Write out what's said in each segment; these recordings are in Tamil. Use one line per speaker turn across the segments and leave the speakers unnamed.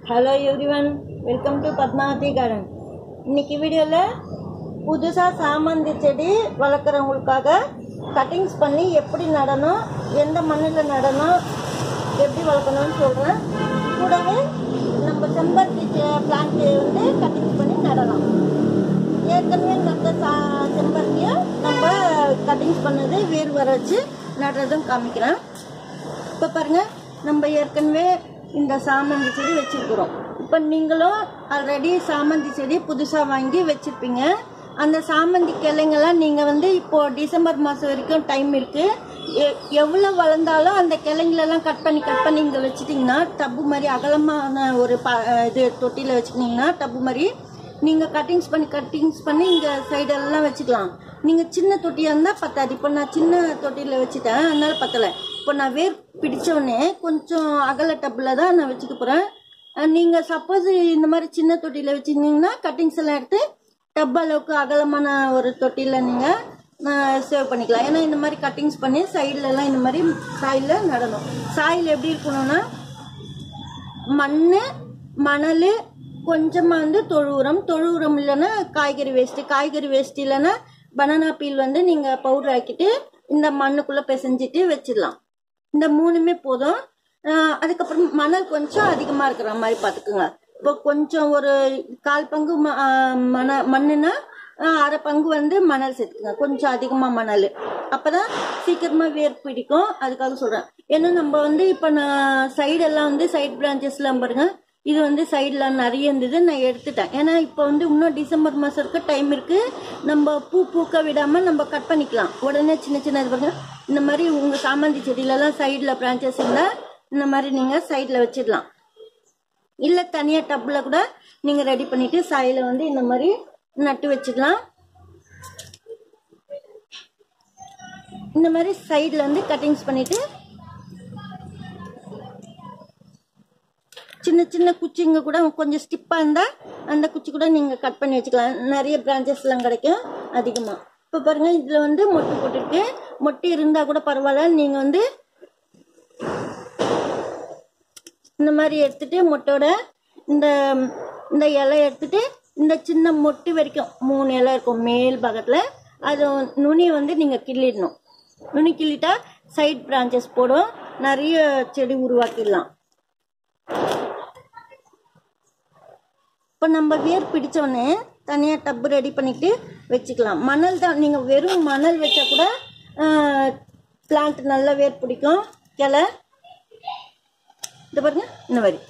hello everyone welcome to Padmavathi garden இன்னைக்கு வீடியோவில் புதுசாக சாமந்தி செடி வளர்க்குறவங்களுக்காக கட்டிங்ஸ் பண்ணி எப்படி நடணும் எந்த மண்ணில் நடணும் எப்படி வளர்க்கணும்னு சொல்கிறேன் கூடவே நம்ம செம்பருத்தி பிளான்ட் வந்து கட்டிங்ஸ் பண்ணி நடலாம் ஏற்கனவே நட்ட சா செம்பருத்தியை நம்ம கட்டிங்ஸ் பண்ணது வேர் வர வச்சு நடுறதும் காமிக்கிறேன் இப்போ பாருங்க நம்ம ஏற்கனவே இந்த சாமந்தி செடி வச்சிருக்கிறோம் இப்போ நீங்களும் ஆல்ரெடி சாமந்தி செடி புதுசாக வாங்கி வச்சிருப்பீங்க அந்த சாமந்தி கிளைங்கெல்லாம் நீங்கள் வந்து இப்போ டிசம்பர் மாதம் வரைக்கும் டைம் இருக்கு எ- எவ்வளோ வளர்ந்தாலும் அந்த கிளைங்களெல்லாம் கட் பண்ணி கட் பண்ணி இங்கே வச்சிட்டிங்கன்னா டப்பு மாதிரி அகலமான ஒரு ப இது தொட்டியில் வச்சுக்கிட்டிங்கன்னா டப்பு மாதிரி நீங்கள் கட்டிங்ஸ் பண்ணி கட்டிங்ஸ் பண்ணி இங்கே சைடெல்லாம் வச்சுக்கலாம் நீங்கள் சின்ன தொட்டியாக இருந்தால் பத்தாது இப்போ நான் சின்ன தொட்டியில் வச்சுட்டேன் அதனால பத்தலை இப்போ நான் வேர் பிடிச்ச உடனே கொஞ்சம் அகல டப்பில் தான் நான் வச்சுக்க போகிறேன் நீங்கள் சப்போஸ் இந்த மாதிரி சின்ன தொட்டியில் வச்சுருந்தீங்கன்னா கட்டிங்ஸ் எல்லாம் எடுத்து டப் அளவுக்கு அகலமான ஒரு தொட்டியில் நீங்கள் சேவ் பண்ணிக்கலாம் ஏன்னா இந்த மாதிரி கட்டிங்ஸ் பண்ணி சைடுல எல்லாம் இந்த மாதிரி சாயில் நடணும் சாயில் எப்படி இருக்கணும்னா மண் மணல் கொஞ்சமாக வந்து தொழு உரம் தொழு உரம் இல்லைன்னா காய்கறி வேஸ்ட்டு காய்கறி வேஸ்ட் இல்லைன்னா பனானா பீல் வந்து நீங்கள் பவுடர் ஆக்கிட்டு இந்த மண்ணுக்குள்ளே பிசைஞ்சிட்டு வச்சிடலாம் இந்த மூணுமே போதும் ஆஹ் அதுக்கப்புறம் மணல் கொஞ்சம் அதிகமாக இருக்கிற மாதிரி பார்த்துக்குங்க இப்போ கொஞ்சம் ஒரு கால் பங்கு ம- ஆஹ் மண மண்ணுனா ஆஹ் அரை பங்கு வந்து மணல் சேர்த்துக்குங்க கொஞ்சம் அதிகமாக மணல் அப்பதான் சீக்கிரமா வேர் பிடிக்கும் அதுக்காக சொல்றேன் ஏன்னா நம்ம வந்து இப்போ நான் சைடெல்லாம் வந்து சைட் பிரான்ச்சஸ்லாம் பாருங்க இது வந்து சைடில் நிறைய இருந்தது நான் எடுத்துட்டேன் ஏன்னா இப்போ வந்து இன்னும் டிசம்பர் மாதம் இருக்க டைம் இருக்கு நம்ம பூ பூக்க விடாம நம்ம கட் பண்ணிக்கலாம் உடனே சின்ன சின்ன இது பாருங்க இந்த மாதிரி உங்க சாமந்தி செடியிலலாம் சைடில் பிரான்ச்சஸ் இருந்தால் இந்த மாதிரி நீங்கள் சைடில் வச்சிடலாம் இல்லை தனியாக டப்பில் கூட நீங்கள் ரெடி பண்ணிட்டு சாயில வந்து இந்த மாதிரி நட்டு வச்சுக்கலாம் இந்த மாதிரி சைடில் வந்து கட்டிங்ஸ் பண்ணிட்டு சின்ன சின்ன குச்சிங்க கூட கொஞ்சம் ஸ்டிப்பாக இருந்தால் அந்த குச்சி கூட நீங்கள் கட் பண்ணி வச்சுக்கலாம் நிறைய பிரான்ச்சஸ்லாம் கிடைக்கும் அதிகமாக இப்போ பாருங்கள் இதில் வந்து மொட்டு போட்டுருக்கு மொட்டு இருந்தால் கூட பரவாயில்ல நீங்கள் வந்து இந்த மாதிரி எடுத்துட்டு மொட்டோட இந்த இந்த இலை எடுத்துட்டு இந்த சின்ன மொட்டு வரைக்கும் மூணு இலை இருக்கும் மேல் பாகத்தில் அது நுனி வந்து நீங்கள் கிள்ளிடணும் நுனி கிள்ளிட்டா சைட் பிரான்ச்சஸ் போடும் நிறைய செடி உருவாக்கிடலாம் இப்போ நம்ம வேர் பிடிச்ச உடனே தனியாக டப்பு ரெடி பண்ணிட்டு வச்சுக்கலாம் மணல் தான் நீங்கள் வெறும் மணல் வச்சா கூட பிளான்ட் நல்லா வேர் பிடிக்கும் கிளை இந்த பாருங்க இந்த மாதிரி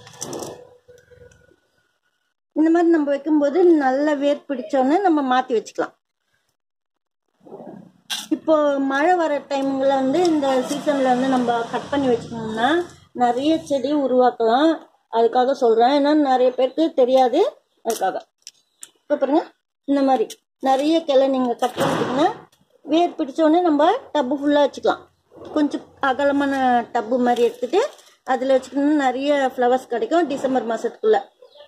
இந்த மாதிரி நம்ம வைக்கும்போது நல்ல வேர் பிடிச்சோன்னே நம்ம மாற்றி வச்சுக்கலாம் இப்போ மழை வர டைம்ல வந்து இந்த சீசன்ல வந்து நம்ம கட் பண்ணி வச்சுக்கணும்னா நிறைய செடி உருவாக்கலாம் அதுக்காக சொல்றேன் ஏன்னா நிறைய பேருக்கு தெரியாது அதுக்காக இப்போ பாருங்க இந்த மாதிரி நிறைய கிளை நீங்க கட் பண்ணிட்டீங்கன்னா வேர் பிடிச்ச உடனே நம்ம டப்பு ஃபுல்லாக வச்சுக்கலாம் கொஞ்சம் அகலமான டப்பு மாதிரி எடுத்துட்டு அதில் வச்சுக்கணும் நிறைய ஃப்ளவர்ஸ் கிடைக்கும் டிசம்பர் மாதத்துக்குள்ள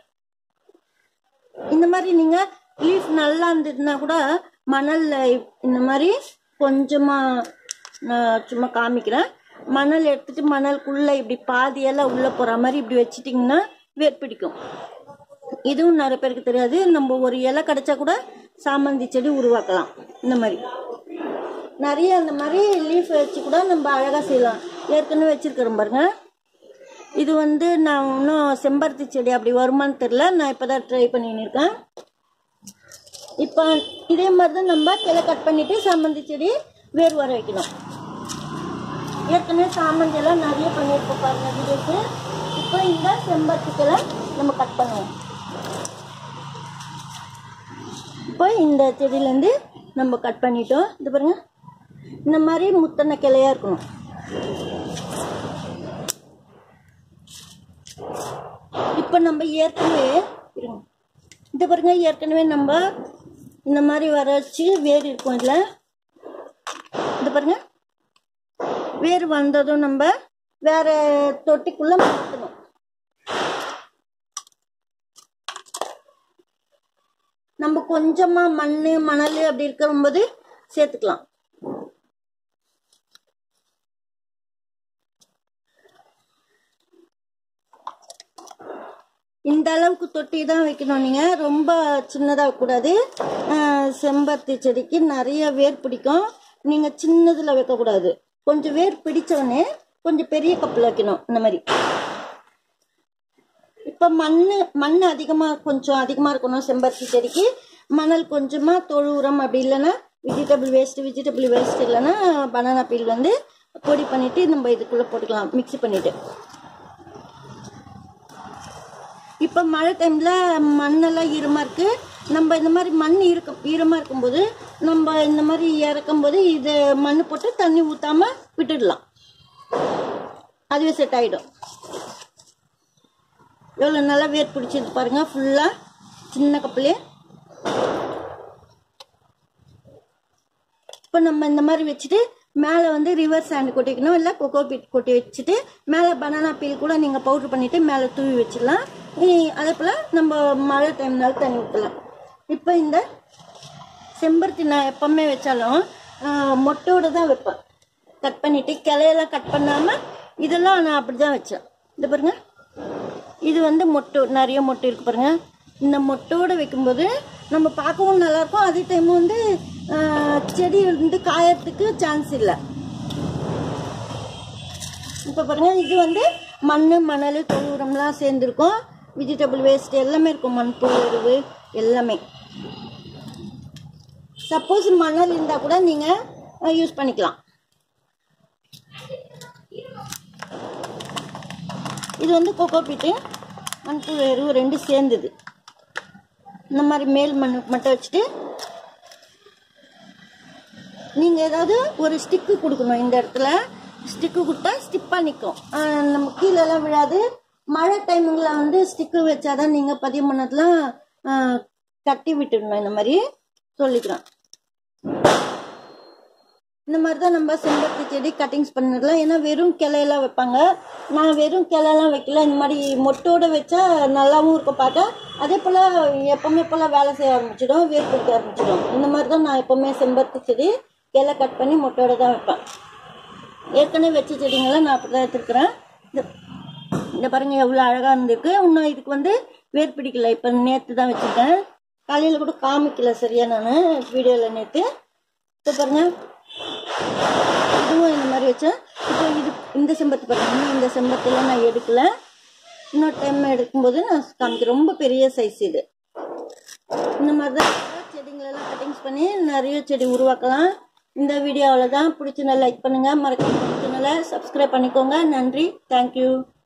இந்த மாதிரி நீங்கள் லீஃப் நல்லா இருந்ததுன்னா கூட மணலில் இந்த மாதிரி கொஞ்சமாக நான் சும்மா காமிக்கிறேன் மணல் எடுத்துட்டு மணலுக்குள்ளே இப்படி பாதியெல்லாம் உள்ளே போகிற மாதிரி இப்படி வச்சிட்டிங்கன்னா வேர் பிடிக்கும் இதுவும் நிறைய பேருக்கு தெரியாது நம்ம ஒரு இலை கிடைச்சா கூட சாமந்தி செடி உருவாக்கலாம் இந்த மாதிரி நிறைய அந்த மாதிரி லீஃப் வச்சு கூட நம்ம அழகாக செய்யலாம் ஏற்கனவே வச்சிருக்கிறோம் பாருங்க இது வந்து நான் இன்னும் செம்பருத்தி செடி அப்படி வருமான்னு தெரில நான் இப்போ தான் ட்ரை பண்ணின்னு இருக்கேன் இப்போ இதே மாதிரி தான் நம்ம கிளை கட் பண்ணிட்டு சாமந்தி செடி வேர் வர வைக்கணும் ஏற்கனவே சாமந்தி எல்லாம் நிறைய பண்ணியிருக்கோம் பாருங்க வீடியோக்கு இப்போ இந்த செம்பருத்தி கிளை நம்ம கட் பண்ணுவோம் இப்போ இந்த செடியிலேருந்து நம்ம கட் பண்ணிட்டோம் இது பாருங்க இந்த மாதிரி முத்தன கிளையா இருக்கணும் இப்போ நம்ம ஏற்கனவே இருங்க இது பாருங்க ஏற்கனவே நம்ம இந்த மாதிரி வர வச்சு வேர் இருக்கும் இதில் இது பாருங்க வேர் வந்ததும் நம்ம வேற தொட்டிக்குள்ள மாற்றணும் நம்ம கொஞ்சமா மண் மணல் அப்படி இருக்கும்போது சேர்த்துக்கலாம் இந்த அளவுக்கு தொட்டி தான் வைக்கணும் நீங்கள் ரொம்ப சின்னதாக வைக்கக்கூடாது ஆஹ் செம்பருத்தி செடிக்கு நிறைய வேர் பிடிக்கும் நீங்கள் சின்னதில் வைக்கக்கூடாது கொஞ்சம் வேர் பிடிச்சவொடனே கொஞ்சம் பெரிய கப்பில் வைக்கணும் இந்த மாதிரி இப்போ மண் மண் அதிகமாக கொஞ்சம் அதிகமாக இருக்கணும் செம்பருத்தி செடிக்கு மணல் கொஞ்சமாக தொழு உரம் அப்படி இல்லைன்னா வெஜிடபிள் வேஸ்ட் வெஜிடபிள் வேஸ்ட் இல்லைன்னா பனானா பீல் வந்து பொடி பண்ணிட்டு நம்ம இதுக்குள்ளே போட்டுக்கலாம் மிக்ஸி பண்ணிட்டு இப்போ மழை டைமில் மண்ணெல்லாம் ஈரமாக இருக்குது நம்ம இந்த மாதிரி மண் இருக்க ஈரமாக இருக்கும்போது நம்ம இந்த மாதிரி இறக்கும் போது இது மண் போட்டு தண்ணி ஊற்றாம விட்டுடலாம் அதுவே செட் ஆகிடும் எவ்வளோ நல்லா வேர் பிடிச்சது பாருங்கள் ஃபுல்லாக சின்ன கப்பலே இப்போ நம்ம இந்த மாதிரி வச்சுட்டு மேலே வந்து ரிவர் சாண்ட் கொட்டிக்கணும் இல்லை கொக்கோ பீட் கொட்டி வச்சுட்டு மேலே பனானா பீல் கூட நீங்கள் பவுட்ரு பண்ணிவிட்டு மேலே தூவி வச்சிடலாம் இ- அதே போல் நம்ம மழை டைம்னால தண்ணி ஊற்றலாம் இப்போ இந்த செம்பருத்தி நான் எப்பவுமே வச்சாலும் ஆஹ், மொட்டோட தான் வைப்பேன் கட் பண்ணிவிட்டு கிளையெல்லாம் கட் பண்ணாமல் இதெல்லாம் நான் அப்படி தான் வச்சேன் இந்த பாருங்க இது வந்து மொட்டு நிறைய மொட்டு இருக்கு பாருங்க இந்த மொட்டோட வைக்கும்போது நம்ம பார்க்கவும் நல்லா இருக்கும் அதே டைம் வந்து ஆஹ், செடி வந்து காயறதுக்கு சான்ஸ் இல்லை இப்போ பாருங்க இது வந்து மண் மணல் தொழு உரம்லாம் சேர்ந்துருக்கும் வெஜிடபிள் வேஸ்ட் எல்லாமே இருக்கும் மண்புழு எருவு எல்லாமே சப்போஸ் மணல் இருந்தால் கூட நீங்கள் யூஸ் பண்ணிக்கலாம் இது வந்து கொக்கோ பீட்டு மண்புழு எருவு ரெண்டும் சேர்ந்தது இந்த மாதிரி மேல் மண்ணுக்கு மட்டும் வச்சுட்டு நீங்கள் ஏதாவது ஒரு ஸ்டிக்கு கொடுக்கணும் இந்த இடத்துல ஸ்டிக்கு கொடுத்தா ஸ்டிப்பாக நிற்கும் நம்ம கீழெல்லாம் விழாது மழை டைமுங்களில் வந்து ஸ்டிக்கு வச்சாதான் நீங்கள் பதிவு பண்ணதெல்லாம் ஆஹ், கட்டி விட்டுடணும் இந்த மாதிரி சொல்லிக்கிறேன் இந்த மாதிரி தான் நம்ம செம்பருத்தி செடி கட்டிங்ஸ் பண்ணிடலாம் ஏன்னா வெறும் கிளையெல்லாம் வைப்பாங்க நான் வெறும் கிளையெல்லாம் வைக்கல இந்த மாதிரி மொட்டோட வச்சா நல்லாவும் இருக்கும் பார்த்தா அதே போல் எப்பவுமே போல் வேலை செய்ய ஆரம்பிச்சிடும் வேர் பிடிக்க ஆரம்பிச்சிடும் இந்த மாதிரி தான் நான் எப்பவுமே செம்பருத்தி செடி கிளை கட் பண்ணி மொட்டோட தான் வைப்பேன் ஏற்கனவே வச்ச செடிங்கெல்லாம் நான் அப்படி தான் எடுத்துருக்குறேன் இந்த இந்த பாருங்க எவ்வளோ அழகாக இருந்திருக்கு இன்னும் இதுக்கு வந்து வேர் பிடிக்கல இப்போ நேற்று தான் வச்சுருக்கேன் காலையில் கூட காமிக்கல சரியா நான் வீடியோவில் நேற்று இப்போ பாருங்க இதுவும் இந்த மாதிரி வச்சேன் இப்போ இது இந்த செம்பருத்தி பாருங்க இன்னும் இந்த செம்பருத்திலாம் நான் எடுக்கல இன்னொரு டைம் எடுக்கும்போது நான் காமிக்கிறேன் ரொம்ப பெரிய சைஸ் இது இந்த மாதிரி தான் செடிங்களெல்லாம் கட்டிங்ஸ் பண்ணி நிறைய செடி உருவாக்கலாம் இந்த வீடியோ அவ்வளோதான் பிடிச்சிருந்தா லைக் பண்ணுங்கள் மறக்காம பிடிச்சிருந்தால சப்ஸ்கிரைப் பண்ணிக்கோங்க நன்றி தேங்க்யூ